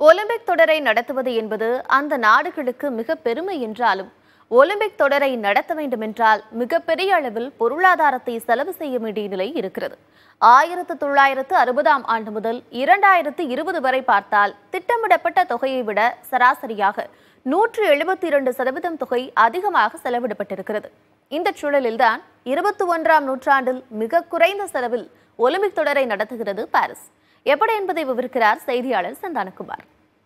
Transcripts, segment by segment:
Olympic தொடரை நடத்துவது என்பது அந்த நாடுகளுக்கு மிக பெருமை என்றாலும் ஒலிம்பிக் தொடரை நடத்த வேண்டுமென்றால் மிகப்பெரிய அளவில் பொருளாதாரத்தை செலவு செய்ய வேண்டிய நிலை இருக்கிறது ஆயிரத்து தொள்ளாயிரத்து அறுபதாம் ஆண்டு முதல் இரண்டாயிரத்து இருபது வரை பார்த்தால் திட்டமிடப்பட்ட தொகையை விட சராசரியாக நூற்று எழுபத்தி இரண்டு சதவீதம் தொகை அதிகமாக செலவிடப்பட்டிருக்கிறது இந்த சூழலில்தான் இருபத்தி ஒன்றாம் நூற்றாண்டில் மிக குறைந்த செலவில் ஒலிம்பிக் தொடரை நடத்துகிறது பாரிஸ் எப்படி என்பதை விவரிக்கிறார் செய்தியாளர் சந்தானகுமார்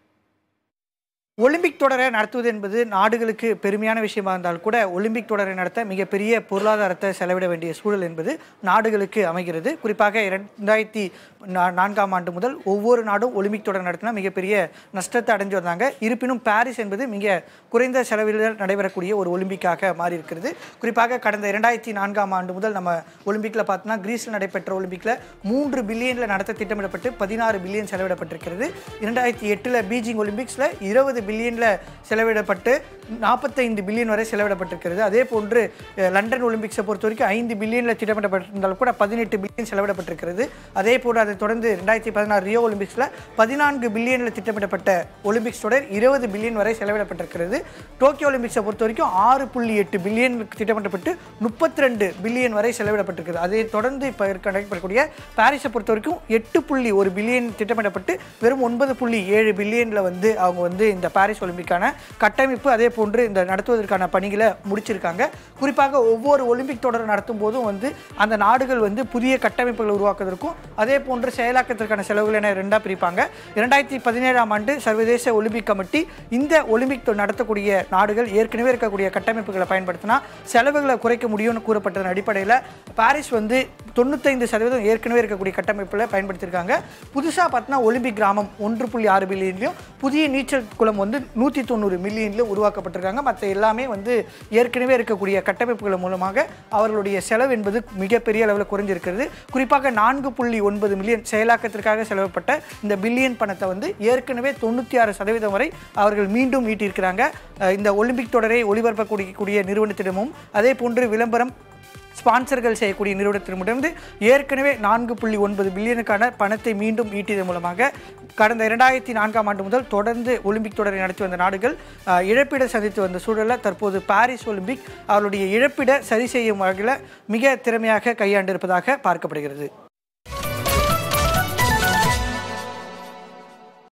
ஒலிம்பிக் தொடரை நடத்துவது என்பது நாடுகளுக்கு பெருமையான விஷயமா இருந்தால் கூட ஒலிம்பிக் தொடரை நடத்த மிகப்பெரிய பொருளாதாரத்தை செலவிட வேண்டிய சூழல் என்பது நாடுகளுக்கு அமைகிறது குறிப்பாக இரண்டாயிரத்தி நா- நான்காம் ஆண்டு முதல் ஒவ்வொரு நாடும் ஒலிம்பிக் தொடர் நடத்தினா மிகப்பெரிய நஷ்டத்தை அடைஞ்சு வந்தாங்க இருப்பினும் பாரிஸ் என்பது மிக குறைந்த செலவில் நடைபெறக்கூடிய ஒரு ஒலிம்பிக்காக மாறி இருக்கிறது குறிப்பாக கடந்த இரண்டாயிரத்தி நான்காம் ஆண்டு முதல் நம்ம ஒலிம்பிக்கில் பார்த்தோம்னா கிரீஸில் நடைபெற்ற ஒலிம்பிக்கில் மூன்று பில்லியனில் நடத்த திட்டமிடப்பட்டு பதினாறு பில்லியன் செலவிடப்பட்டிருக்கிறது இரண்டாயிரத்தி எட்டில் பீஜிங் ஒலிம்பிக்ஸில் இருபது பில்லியனில் செலவிடப்பட்டு நாற்பத்தைந்து பில்லியன் வரை செலவிடப்பட்டிருக்கிறது அதே போன்று அஹ், லண்டன் ஒலிம்பிக்ஸை பொறுத்த வரைக்கும் ஐந்து பில்லியனில் திட்டமிடப்பட்டிருந்தாலும் கூட பதினெட்டு பில்லியன் செலவிடப்பட்டிருக்கிறது அதே போன்று அதை தொடர்ந்து ரெண்டாயிரத்தி பதினாறு ரியோ ஒலிம்பிக்ஸில் பதினான்கு பில்லியனில் திட்டமிடப்பட்ட ஒலிம்பிக்ஸ் தொடர் இருபது பில்லியன் வரை செலவிடப்பட்டிருக்கிறது டோக்கியோ ஒலிம்பிக்ஸை பொறுத்த வரைக்கும் ஆறு புள்ளி எட்டு பில்லியன் திட்டமிடப்பட்டு முப்பத்தி ரெண்டு பில்லியன் வரை செலவிடப்பட்டிருக்கிறது அதை தொடர்ந்து இப்போ இருக்க நடைபெறக்கூடிய பாரிஸை பொறுத்த வரைக்கும் எட்டு புள்ளி ஒரு பில்லியன் திட்டமிடப்பட்டு வெறும் ஒன்பது புள்ளி ஏழு பில்லியனில் வந்து அவங்க வந்து இந்த பாரிஸ் ஒலிம்பிக்கான கட்டமைப்பு அதே போன்று இந்த நடத்துவதற்கான பணிகளை முடிச்சிருக்காங்க குறிப்பாக ஒவ்வொரு ஒலிம்பிக் தொடர் நடத்தும் போதும் வந்து அந்த நாடுகள் வந்து புதிய கட்டமைப்புகளை உருவாக்குவதற்கும் அதே போன்று செயலாக்கத்திற்கான செலவுகள் என ரெண்டாக பிரிப்பாங்க இரண்டாயிரத்தி பதினேழாம் ஆண்டு சர்வதேச ஒலிம்பிக் கமிட்டி இந்த ஒலிம்பிக் தொ- நடத்தக்கூடிய நாடுகள் ஏற்கனவே இருக்கக்கூடிய கட்டமைப்புகளை பயன்படுத்தினா செலவுகளை குறைக்க முடியும்னு கூறப்பட்டதன் அடிப்படையில் பாரிஸ் வந்து தொண்ணூத்தைந்து சதவீதம் ஏற்கனவே இருக்கக்கூடிய கட்டமைப்பில் பயன்படுத்தியிருக்காங்க புதுசாக பார்த்தீங்கன்னா ஒலிம்பிக் கிராமம் ஒன்று புள்ளி ஆறு பில்லியன்லையும் புதிய நீச்சல் குளம் வந்து நூற்றி தொண்ணூறு மில்லியன்லையும் உருவாக்கப்பட்டிருக்காங்க மற்ற எல்லாமே வந்து ஏற்கனவே இருக்கக்கூடிய கட்டமைப்புகள் மூலமாக அவர்களுடைய செலவு என்பது மிகப்பெரிய அளவில் குறைஞ்சிருக்கிறது குறிப்பாக நான்கு புள்ளி ஒன்பது மில்லியன் செயலாக்கத்திற்காக செலவிடப்பட்ட இந்த பில்லியன் பணத்தை வந்து ஏற்கனவே தொண்ணூற்றி ஆறு சதவீதம் வரை அவர்கள் மீண்டும் ஈட்டியிருக்கிறாங்க அஹ் இந்த ஒலிம்பிக் தொடரை ஒளிபரப்பக்கூடிய கூடிய நிறுவனத்திடமும் அதே போன்று விளம்பரம் ஸ்பான்சர்கள் செய்யக்கூடிய நிறுவனத்திடமிருந்து ஏற்கனவே நான்கு புள்ளி ஒன்பது பில்லியனுக்கான பணத்தை மீண்டும் ஈட்டியதன் மூலமாக கடந்த இரண்டாயிரத்தி நான்காம் ஆண்டு முதல் தொடர்ந்து ஒலிம்பிக் தொடரை நடத்தி வந்த நாடுகள் அஹ், இழப்பீடை சந்தித்து வந்த சூழலில் தற்போது பாரிஸ் ஒலிம்பிக் அவருடைய இழப்பீடை சரி செய்யும் வகையில் மிக திறமையாக கையாண்டிருப்பதாக பார்க்கப்படுகிறது